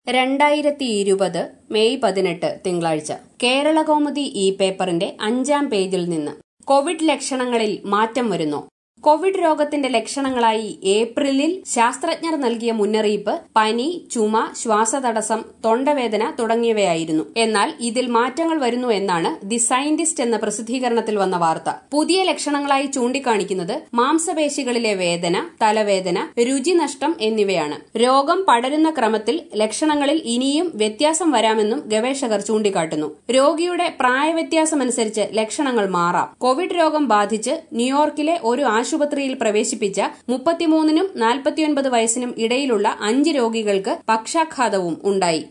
രണ്ടായിരത്തി ഇരുപത് മെയ് പതിനെട്ട് തിങ്കളാഴ്ച കേരളകൗമുദി ഈ പേപ്പറിന്റെ അഞ്ചാം പേജിൽ നിന്ന് കോവിഡ് ലക്ഷണങ്ങളിൽ മാറ്റം വരുന്നു കോവിഡ് രോഗത്തിന്റെ ലക്ഷണങ്ങളായി ഏപ്രിലിൽ ശാസ്ത്രജ്ഞർ നൽകിയ മുന്നറിയിപ്പ് പനി ചുമ ശ്വാസതടസ്സം തൊണ്ടവേദന തുടങ്ങിയവയായിരുന്നു എന്നാൽ ഇതിൽ മാറ്റങ്ങൾ വരുന്നു എന്നാണ് ദി സയന്റിസ്റ്റ് എന്ന പ്രസിദ്ധീകരണത്തിൽ വന്ന വാർത്ത പുതിയ ലക്ഷണങ്ങളായി ചൂണ്ടിക്കാണിക്കുന്നത് മാംസപേശികളിലെ വേദന തലവേദന രുചിനഷ്ടം എന്നിവയാണ് രോഗം പടരുന്ന ക്രമത്തിൽ ലക്ഷണങ്ങളിൽ ഇനിയും വ്യത്യാസം വരാമെന്നും ഗവേഷകർ ചൂണ്ടിക്കാട്ടുന്നു രോഗിയുടെ പ്രായവ്യത്യാസമനുസരിച്ച് ലക്ഷണങ്ങൾ മാറാം കോവിഡ് രോഗം ബാധിച്ച് ന്യൂയോർക്കിലെ ഒരു ആശുപത്രിയിൽ പ്രവേശിപ്പിച്ച മുപ്പത്തിമൂന്നിനും നാൽപ്പത്തിയൊൻപത് വയസ്സിനും ഇടയിലുള്ള അഞ്ച് രോഗികൾക്ക് പക്ഷാഘാതവും ഉണ്ടായി